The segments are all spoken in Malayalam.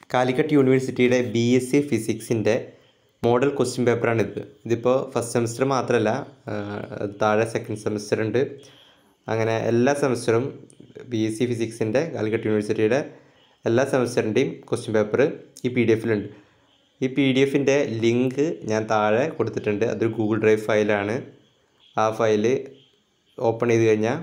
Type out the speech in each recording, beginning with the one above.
കാലിക്കറ്റ് യൂണിവേഴ്സിറ്റിയുടെ ബി എസ് സി ഫിസിക്സിൻ്റെ മോഡൽ ക്വസ്റ്റ്യൻ പേപ്പറാണിത് ഇതിപ്പോൾ ഫസ്റ്റ് സെമിസ്റ്റർ മാത്രമല്ല ആ, താഴെ സെക്കൻഡ് സെമിസ്റ്റർ ഉണ്ട് അങ്ങനെ എല്ലാ സെമിസ്റ്ററും ബി എസ് സി ഫിസിക്സിൻ്റെ കാലിക്കറ്റ് യൂണിവേഴ്സിറ്റിയുടെ എല്ലാ സെമിസ്റ്ററിൻ്റെയും ക്വസ്റ്റ്യൻ പേപ്പർ ഈ പി ഡി എഫിലുണ്ട് ഈ പി ഡി എഫിൻ്റെ ലിങ്ക് ഞാൻ താഴെ കൊടുത്തിട്ടുണ്ട് അതൊരു ഗൂഗിൾ ഡ്രൈവ് ഫയലാണ് ആ ഫയല് ഓപ്പൺ ചെയ്ത് കഴിഞ്ഞാൽ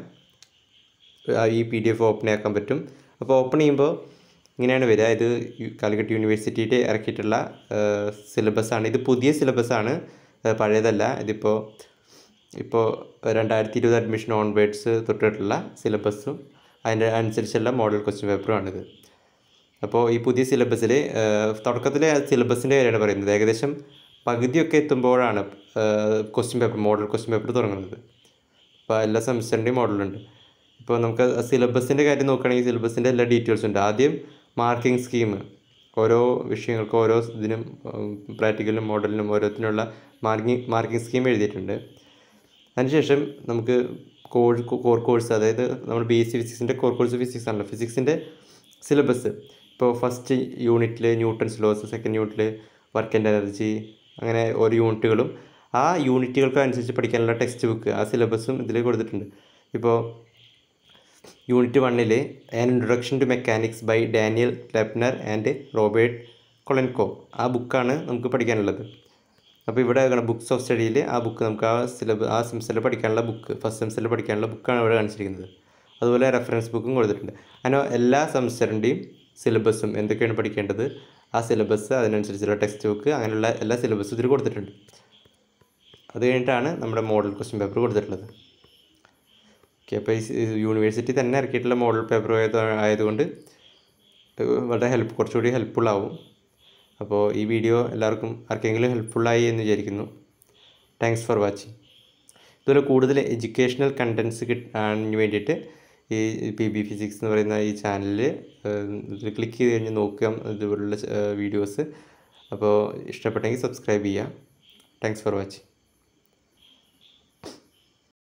ആ ഈ പി ഡി എഫ് ഓപ്പൺ ആക്കാൻ പറ്റും അപ്പോൾ ഓപ്പൺ ചെയ്യുമ്പോൾ ഇങ്ങനെയാണ് വരിക ഇത് യു- കാലിക്കറ്റ് യൂണിവേഴ്സിറ്റിയുടെ ഇറക്കിയിട്ടുള്ള സിലബസാണ് ഇത് പുതിയ സിലബസാണ് പഴയതല്ല ഇതിപ്പോൾ ഇപ്പോൾ രണ്ടായിരത്തി ഇരുപത് അഡ്മിഷൻ ഓൺവേഡ്സ് തൊട്ടിട്ടുള്ള സിലബസും അതിൻ്റെ അനുസരിച്ചുള്ള മോഡൽ ക്വസ്റ്റ്യൻ പേപ്പറുമാണിത് അപ്പോൾ ഈ പുതിയ സിലബസിൽ തുടക്കത്തിലെ സിലബസിൻ്റെ കാര്യമാണ് പറയുന്നത് ഏകദേശം പകുതിയൊക്കെ എത്തുമ്പോഴാണ് question paper model question paper തുടങ്ങുന്നത് അപ്പോൾ എല്ലാ സെമിസ്റ്ററിൻ്റെയും മോഡലുണ്ട് ഇപ്പോൾ നമുക്ക് സിലബസിൻ്റെ കാര്യം നോക്കുകയാണെങ്കിൽ സിലബസിൻ്റെ എല്ലാ ഡീറ്റെയിൽസും ഉണ്ട് ആദ്യം മാർക്കിംഗ് സ്കീം ഓരോ വിഷയങ്ങൾക്കും ഓരോ ഇതിനും പ്രാക്ടിക്കലിനും മോഡലിനും ഓരോത്തിനുള്ള മാർക്കിംഗ് മാർക്കിംഗ് സ്കീം എഴുതിയിട്ടുണ്ട് അതിനുശേഷം നമുക്ക് കോഴ് കോർ കോഴ്സ് അതായത് നമ്മൾ ബി എസ് സി ഫിസിക്സിൻ്റെ കോർ കോഴ്സ് ഫിസിക്സ് ആണല്ലോ ഫിസിക്സിൻ്റെ സിലബസ് ഇപ്പോൾ ഫസ്റ്റ് യൂണിറ്റിൽ ന്യൂട്ടൺസ് ലോസ് സെക്കൻഡ് യൂണിറ്റിൽ വർക്ക് ആൻഡ് എനർജി അങ്ങനെ ഓരോ യൂണിറ്റുകളും ആ യൂണിറ്റുകൾക്ക് അനുസരിച്ച് പഠിക്കാനുള്ള ടെക്സ്റ്റ് ബുക്ക് ആ സിലബസും ഇതിൽ കൊടുത്തിട്ടുണ്ട് ഇപ്പോൾ യൂണിറ്റ് വണ്ണിൽ an introduction to mechanics by Daniel Kleppner and Robert Kolenkow ആ ബുക്കാണ് നമുക്ക് പഠിക്കാനുള്ളത് അപ്പോൾ ഇവിടെ ബുക്സ് ഓഫ് സ്റ്റഡിയിൽ ആ ബുക്ക് നമുക്ക് ആ സിലബസ് ആ സെമിസ്റ്ററിൽ പഠിക്കാനുള്ള ബുക്ക് ഫസ്റ്റ് സെമിസ്റ്ററിൽ പഠിക്കാനുള്ള ബുക്കാണ് ഇവിടെ കാണിച്ചിരിക്കുന്നത് അതുപോലെ റെഫറൻസ് ബുക്കും കൊടുത്തിട്ടുണ്ട് അങ്ങനെ എല്ലാ സെമിസ്റ്ററിൻ്റെയും സിലബസും എന്തൊക്കെയാണ് പഠിക്കേണ്ടത് ആ സിലബസ് അതിനനുസരിച്ചുള്ള ടെക്സ്റ്റ് ബുക്ക് അങ്ങനെയുള്ള എല്ലാ സിലബസും ഇതിൽ കൊടുത്തിട്ടുണ്ട് അത് കഴിഞ്ഞിട്ടാണ് നമ്മുടെ മോഡൽ ക്വസ്റ്റ്യൻ പേപ്പർ കൊടുത്തിട്ടുള്ളത് ഓക്കെ അപ്പോൾ ഈ യൂണിവേഴ്സിറ്റി തന്നെ ഇറക്കിയിട്ടുള്ള മോഡൽ പേപ്പർ ആയതുകൊണ്ട് ഏഹ് വളരെ ഹെൽപ്പ് കുറച്ചുകൂടി ഹെൽപ്ഫുൾ ആവും അപ്പോൾ ഈ വീഡിയോ എല്ലാവർക്കും ആർക്കെങ്കിലും ഹെൽപ്ഫുള്ളായി എന്ന് വിചാരിക്കുന്നു താങ്ക്സ് ഫോർ വാച്ചിങ് ഇതുപോലെ കൂടുതൽ എഡ്യൂക്കേഷണൽ കണ്ടൻസ് കിട്ടാൻ വേണ്ടിയിട്ട് ഈ പി ബി ഫിസിക്സ് എന്ന് പറയുന്ന ഈ ചാനലിൽ ഇതിൽ ക്ലിക്ക് ചെയ്ത് കഴിഞ്ഞ് നോക്കാം ഇതുപോലുള്ള വീഡിയോസ് അപ്പോൾ ഇഷ്ടപ്പെട്ടെങ്കിൽ സബ്സ്ക്രൈബ് ചെയ്യുക താങ്ക്സ് ഫോർ വാച്ചിങ്